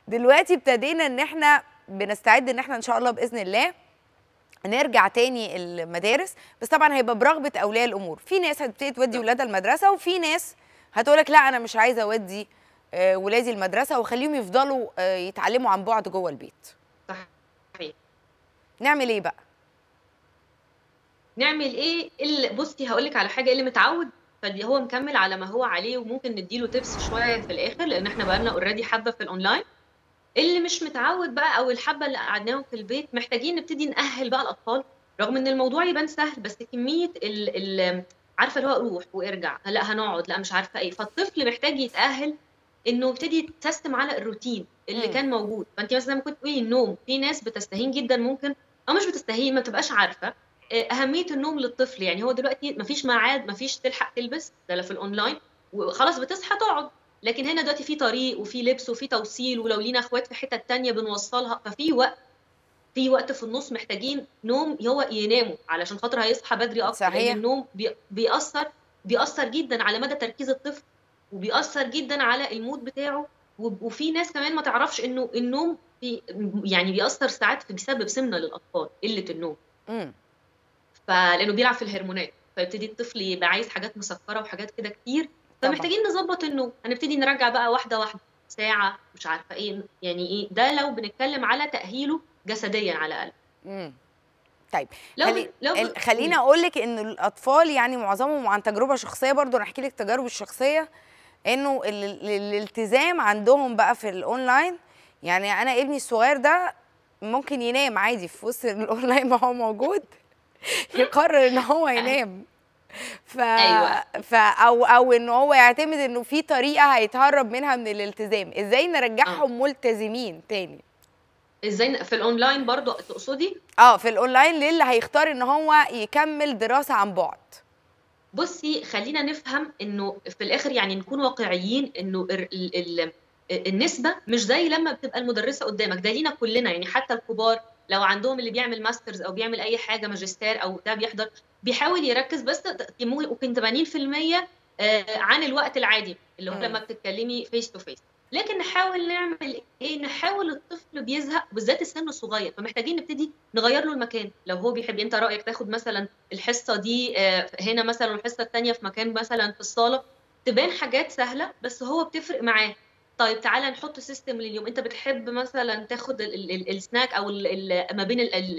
دلوقتي ابتدينا ان احنا بنستعد ان احنا ان شاء الله باذن الله نرجع تاني المدارس بس طبعا هيبقى برغبه اولياء الامور في ناس هتبتدي تودي ولادها المدرسه وفي ناس هتقولك لا انا مش عايزه اودي آه، ولادي المدرسه واخليهم يفضلوا آه، يتعلموا عن بعد جوه البيت صحيح نعمل ايه بقى نعمل ايه اللي بصي هقول لك على حاجه اللي متعود فاللي هو مكمل على ما هو عليه وممكن نديله تبس شويه في الاخر لان احنا بقالنا اوريدي حبه في الاونلاين اللي مش متعود بقى او الحبه اللي قعدناهم في البيت محتاجين نبتدي نأهل بقى الاطفال رغم ان الموضوع يبان سهل بس كميه ال ال عارفه اللي هو روح وارجع لا هنقعد لا مش عارفه ايه فالطفل محتاج يتأهل انه يبتدي يتسيستم على الروتين اللي مم. كان موجود فانت مثلا زي ما كنت تقولي النوم في ناس بتستهين جدا ممكن او مش بتستهين ما بتبقاش عارفه آه، اهميه النوم للطفل يعني هو دلوقتي مفيش ميعاد مفيش تلحق تلبس ده لا في الاونلاين وخلاص بتصحى تقعد لكن هنا دلوقتي في طريق وفي لبس وفي توصيل ولو لينا اخوات في حتة تانية بنوصلها ففي وقت في وقت في النص محتاجين نوم هو يناموا علشان خاطر هيصحى بدري اكتر صحيح. لان النوم بي- بيأثر بيأثر جدا على مدى تركيز الطفل وبيأثر جدا على المود بتاعه وب- وفي ناس كمان ما تعرفش انه النوم في يعني بيأثر ساعات في- بيسبب سمنة للأطفال قلة النوم امم فلانه بيلعب في الهرمونات فيبتدي الطفل يبقى عايز حاجات مسكره وحاجات كده كتير طبعا. فمحتاجين نظبط النوم هنبتدي نرجع بقى واحده واحده ساعه مش عارفه ايه يعني ايه ده لو بنتكلم على تاهيله جسديا على الاقل امم طيب لو خلي... لو ال- خليني اقول لك ان الاطفال يعني معظمهم عن تجربه شخصيه برضو انا احكي لك تجارب الشخصيه انه ال... ال... الالتزام عندهم بقى في الاونلاين يعني انا ابني الصغير ده ممكن ينام عادي في وسط الاونلاين ما هو موجود يقرر ان هو ينام ف... أيوة. ف او او ان هو يعتمد انه في طريقه هيتهرب منها من الالتزام ازاي نرجعهم ملتزمين تاني ازاي في الاونلاين برضو تقصدي اه في الاونلاين للي هيختار ان هو يكمل دراسه عن بعد بصي خلينا نفهم انه في الاخر يعني نكون واقعيين انه ال ال ال النسبه مش زي لما بتبقى المدرسه قدامك ده لينا كلنا يعني حتى الكبار لو عندهم اللي بيعمل ماسترز او بيعمل اي حاجه ماجستير او ده بيحضر بيحاول يركز بس ممكن 80% آه، عن الوقت العادي اللي هو مم. لما بتتكلمي فيس تو فيس لكن نحاول نعمل ايه نحاول الطفل بيزهق بالذات السن الصغير فمحتاجين نبتدي نغير له المكان لو هو بيحب انت رايك تاخد مثلا الحصه دي آه، هنا مثلا والحصه الثانيه في مكان مثلا في الصاله تبان حاجات سهله بس هو بتفرق معاه طيب تعالى نحط سيستم لليوم انت بتحب مثلا تاخد ال- ال- ال- السناك او ال- ال- ما بين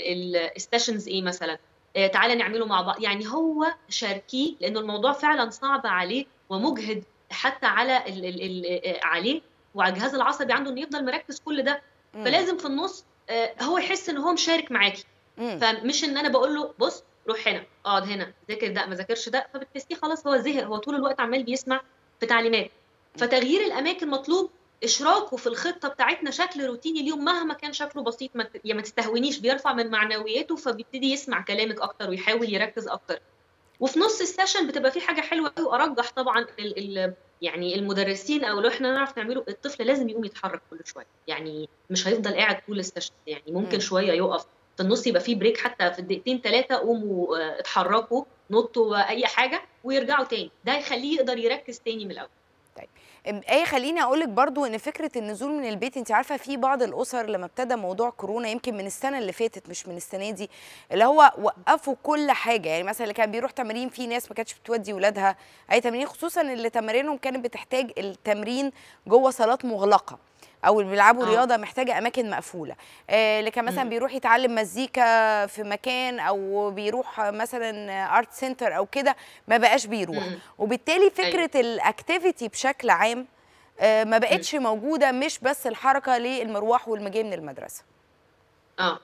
الستيشنز ايه مثلا آه، تعالى نعمله مع بعض يعني هو شاركيه لانه الموضوع فعلا صعب عليه ومجهد حتى على ال ال ال آه، عليه وعلى الجهاز العصبي عنده انه يفضل مركز كل ده مم. فلازم في النص آه، هو يحس ان هو مشارك معاكي مم. فمش ان انا بقول له بص روح هنا اقعد هنا ذاكر ده ما ذاكرش ده فبتحسيه خلاص هو زهق هو طول الوقت عمال بيسمع في تعليمات فتغيير الاماكن مطلوب اشراكه في الخطه بتاعتنا شكل روتيني اليوم مهما كان شكله بسيط ما ت- يا ما تستهونيش بيرفع من معنوياته فبيبتدي يسمع كلامك اكتر ويحاول يركز اكتر وفي نص السيشن بتبقى في حاجه حلوه قوي وارجح طبعا ال ال يعني المدرسين او لو احنا نعرف نعمله الطفل لازم يقوم يتحرك كل شويه يعني مش هيفضل قاعد طول السيشن يعني ممكن مم. شويه يقف في النص يبقى في بريك حتى في الدقيقتين ثلاثه قوموا آه، اتحركوا نطوا اي حاجه ويرجعوا تاني ده هيخليه يقدر يركز تاني من الاول ايه خليني اقول لك برضو ان فكره النزول من البيت انت عارفه في بعض الاسر لما ابتدى موضوع كورونا يمكن من السنه اللي فاتت مش من السنه دي اللي هو وقفوا كل حاجه يعني مثلا اللي كان بيروح تمارين في ناس ما كانتش بتودي ولادها اي تمارين خصوصا اللي تمارينهم كانت بتحتاج التمرين جوه صالات مغلقه او اللي بيلعبوا آه. رياضه محتاجه اماكن مقفوله آه اللي كان مثلا مم. بيروح يتعلم مزيكا في مكان او بيروح مثلا ارت سنتر او كده ما بقاش بيروح مم. وبالتالي فكره الاكتيفيتي بشكل عام آه، ما بقتش موجوده مش بس الحركه للمروح والمجاي من المدرسه اه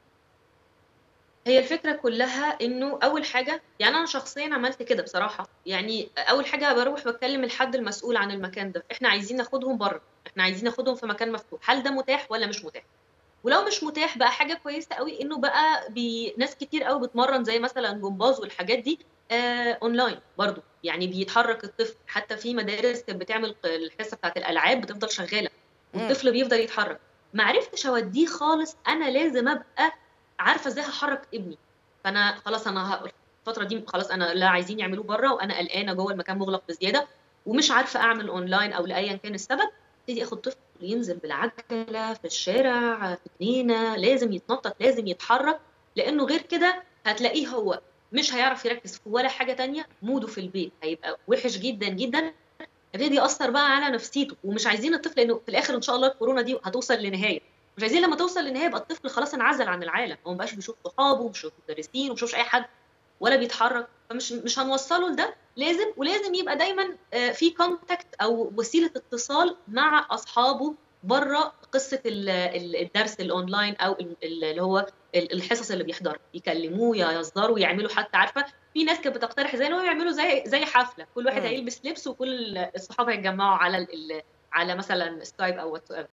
هي الفكرة كلها انه اول حاجة يعني انا شخصيا عملت كده بصراحة يعني اول حاجة بروح بتكلم الحد المسؤول عن المكان ده احنا عايزين ناخدهم بره احنا عايزين ناخدهم في مكان مفتوح هل ده متاح ولا مش متاح ولو مش متاح بقى حاجة كويسة قوي انه بقى بي... ناس كتير قوي بتمرن زي مثلا جمباز والحاجات دي آه اونلاين برضو يعني بيتحرك الطفل حتى في مدارس كانت بتعمل الحصة بتاعت الالعاب بتفضل شغالة والطفل بيفضل يتحرك ما عرفتش اوديه خالص انا لازم ابقى عارفه ازاي هحرك ابني فانا خلاص انا ه- الفتره دي خلاص انا لا عايزين يعملوه بره وانا قلقانه جوه المكان مغلق بزياده ومش عارفه اعمل اونلاين او لايا كان السبب ابتدي اخد طفل الطفل ينزل بالعجله في الشارع في جنينه لازم يتنطط لازم يتحرك لانه غير كده هتلاقيه هو مش هيعرف يركز في ولا حاجه تانية موده في البيت هيبقى وحش جدا جدا هيبتدي ياثر بقى على نفسيته ومش عايزين الطفل لانه في الاخر ان شاء الله الكورونا دي هتوصل لنهايه مش عايزين لما توصل للنهايه يبقى الطفل خلاص انعزل عن العالم هو ما بقاش بيشوف صحابه ومش بيشوف مدرسين ومش بيشوفش اي حد ولا بيتحرك فمش مش هنوصله لده لازم ولازم يبقى دايما في كونتاكت او وسيله اتصال مع اصحابه بره قصه الدرس الاونلاين او اللي هو الحصص اللي بيحضرها يكلموه يهزروا يعملوا حتى عارفه في ناس كانت بتقترح زي اللي هو يعملوا زي زي حفله كل واحد هيلبس لبس وكل الصحاب هيتجمعوا على على مثلا سكايب او وات